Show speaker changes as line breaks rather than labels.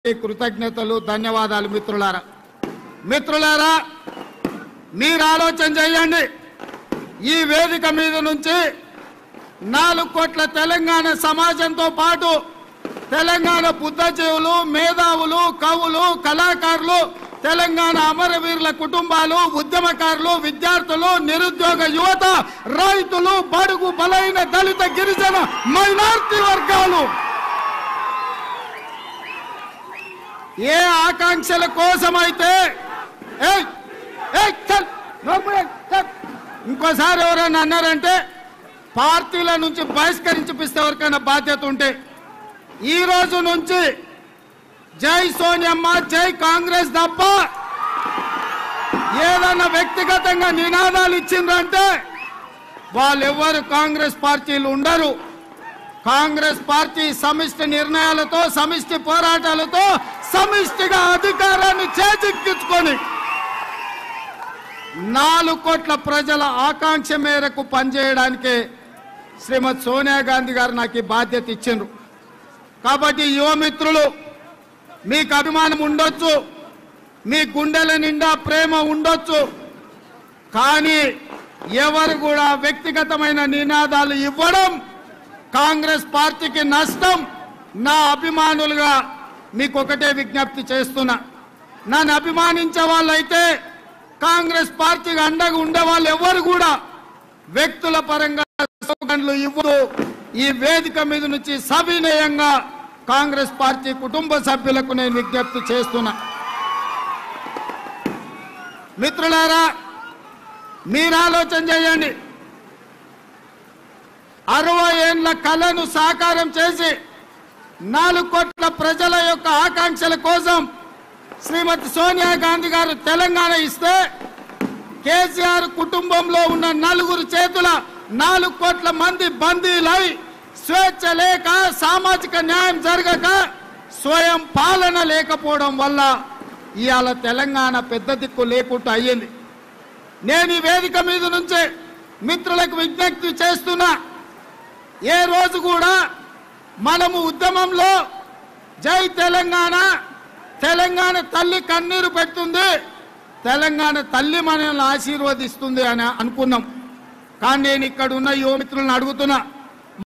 కృతజ్ఞతలు ధన్యవాదాలు మిత్రులారా మిత్రులారా మీరు ఆలోచన చేయండి ఈ వేదిక మీద నుంచి నాలుగు కోట్ల తెలంగాణ సమాజంతో పాటు తెలంగాణ బుద్ధజీవులు మేధావులు కవులు కళాకారులు తెలంగాణ అమరవీరుల కుటుంబాలు ఉద్యమకారులు విద్యార్థులు నిరుద్యోగ యువత రైతులు బడుగు బలైన దళిత గిరిజన మైనార్టీ వర్గాలు ఏ ఆకాంక్షల కోసమైతే ఏయ్, ఏయ్, చల్, నోరు మూయ్, చల్. ఇంకోసారి ఎవరైనా అన్నారంటే పార్టీల నుంచి బహిష్కరించిపిస్తే ఎవరికైనా బాధ్యత ఉంటే ఈ రోజు నుంచి జై సోనియమ్మ జై కాంగ్రెస్ తప్ప ఏదన్నా వ్యక్తిగతంగా నినాదాలు ఇచ్చిండ్రంటే వాళ్ళెవ్వరు కాంగ్రెస్ పార్టీలు ఉండరు కాంగ్రెస్ పార్టీ సమిష్టి నిర్ణయాలతో సమిష్టి పోరాటాలతో సమిష్టిగా అధికారాన్ని చేజిక్కించుకొని నాలుగు కోట్ల ప్రజల ఆకాంక్ష మేరకు పనిచేయడానికి శ్రీమతి సోనియా గాంధీ గారు నాకు ఈ బాధ్యత ఇచ్చిండ్రు కాబట్టి యువమిత్రులు మీకు అభిమానం ఉండొచ్చు మీ గుండెల నిండా ప్రేమ ఉండొచ్చు కానీ ఎవరు కూడా వ్యక్తిగతమైన నినాదాలు ఇవ్వడం కాంగ్రెస్ పార్టీకి నష్టం నా అభిమానులుగా మీకు ఒకటే విజ్ఞప్తి చేస్తున్నా నన్ను అభిమానించే వాళ్ళైతే కాంగ్రెస్ పార్టీకి అండగా ఉండే వాళ్ళు ఎవరు కూడా వ్యక్తుల పరంగా స్లోగన్లు ఇవ్వరు ఈ వేదిక మీద నుంచి సవినయంగా కాంగ్రెస్ పార్టీ కుటుంబ సభ్యులకు నేను విజ్ఞప్తి చేస్తున్నా మిత్రులారా మీరు ఆలోచన చేయండి అరవై ఏళ్ల కళను సాకారం చేసి నాలుగు కోట్ల ప్రజల యొక్క ఆకాంక్షల కోసం శ్రీమతి సోనియా గాంధీ గారు తెలంగాణ ఇస్తే కేసీఆర్ కుటుంబంలో ఉన్న నలుగురు చేతుల నాలుగు కోట్ల మంది బందీలై స్వేచ్ఛ లేక సామాజిక న్యాయం జరగక స్వయం పాలన లేకపోవడం వల్ల ఇవాళ తెలంగాణ పెద్ద దిక్కు లేకుండా అయ్యింది నేను ఈ వేదిక మీద నుంచే మిత్రులకు విజ్ఞప్తి చేస్తున్నా ఏ రోజు కూడా మనము ఉద్యమంలో జై తెలంగాణ తెలంగాణ తల్లి కన్నీరు పెడుతుంది తెలంగాణ తల్లి మనల్ని ఆశీర్వదిస్తుంది అని అనుకున్నాం కానీ నేను ఇక్కడ ఉన్న యువ మిత్రులను అడుగుతున్నా